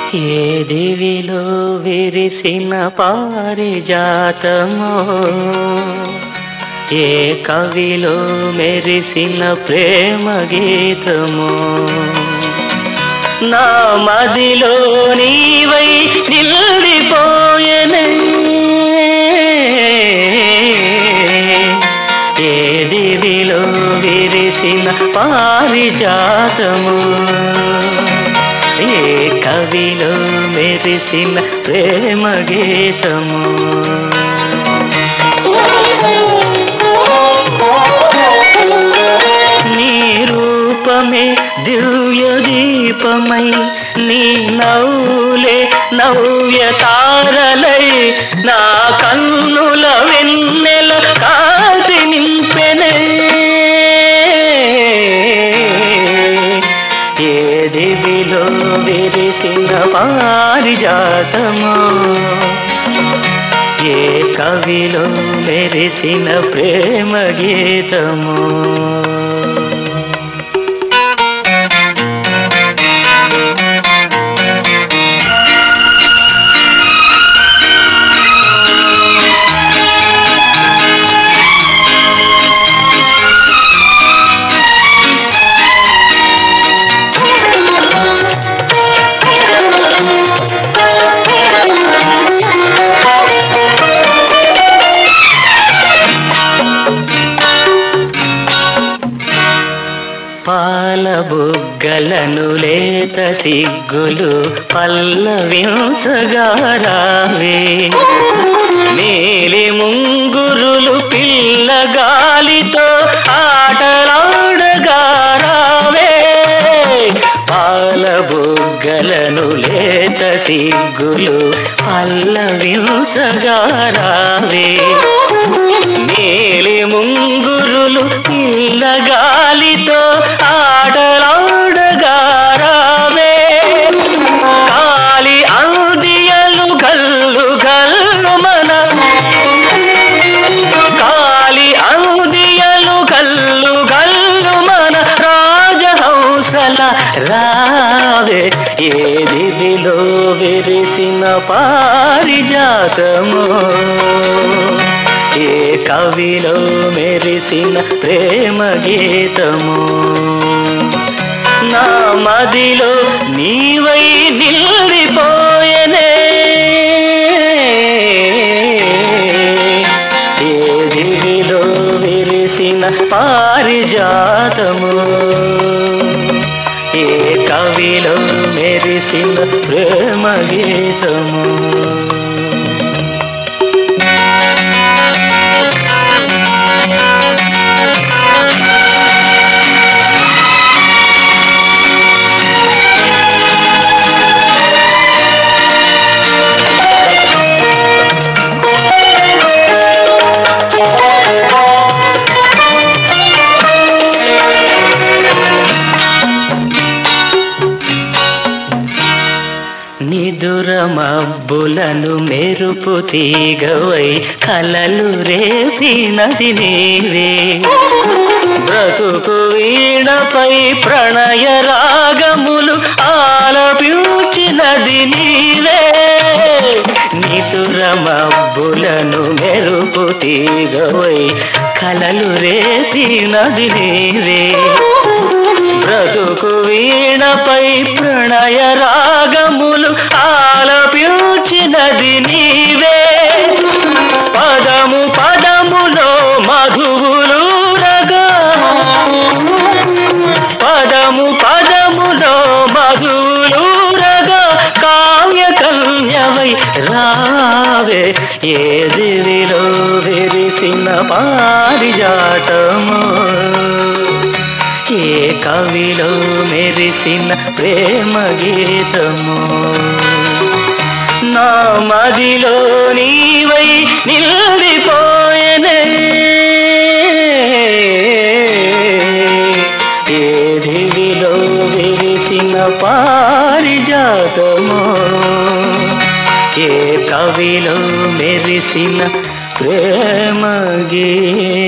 ఏ దివిలో విరిసిన పారిజాతమో ఏ కవిలో మెరిసిన ప్రేమ గీతమో నా మదిలో నీవై నిల్లిపోయనే ఏ దివిలో విరిసిన పారిజాతము ఏ కవిలో మెరిసిన ప్రేమ గీతము నీ రూపమే దివ్య దీపమై నీ నవ్వులే నవ్య తారలై నా కన్నుల వెన్నెల కాంతి నింపెనే ఏ దివిలో విరిసిన పారిజాతమో ఏ కవిలో మెరిసిన ప్రేమ గీతము పాల బుగ్గలను లేత సిగ్గులు పల్లవించగారావే నీలి ముంగురులు పిల్లగాలితో ఆటలాడగారావే పాల బుగ్గలను లేత సిగ్గులు పల్లవించగారావే నీలి ముంగురులు పిల్లగాలితో ఆటలాడగారావే కాలి అందియలు గల్లు గల్లు మన కాలి అందియలు గల్లు గల్లు మన రాజహంసల రావే ఏ దివిలో విరిసిన పారిజాతమో ఏ కవిలో మెరిసిన ప్రేమ గీతము నా మదిలో నీవై నిల్లిపోయనే ఏ దివిలో విరిసిన పారిజాతము ఏ కవిలో మెరిసిన ప్రేమ గీతము నిదుర మబ్బులను మెరుపు తీగవై కలలు రేపినది నీవే బ్రతుకు వీణపై ప్రణయ రాగములు ఆలపించినది నీవే నిదుర మబ్బులను మెరుపు తీగవై కలలు రేపినది నీవే బ్రతుకు వీణపై ప్రణయ రాగములు ఆలపించినది నీవే పదము పదములో మధువులు రగా పదము పదములో మధువులు రగా కావ్య కన్యవై రావే ఏ దివిలో విరిసిన పారిజాటమో ఏ కవిలో మెరిసిన ప్రేమ గీతము నా మదిలో నీవై నిల్లిపోయనే ఏ దివిలో విరిసిన పారిజాతమో ఏ కవిలో మెరిసిన ప్రేమ గీతము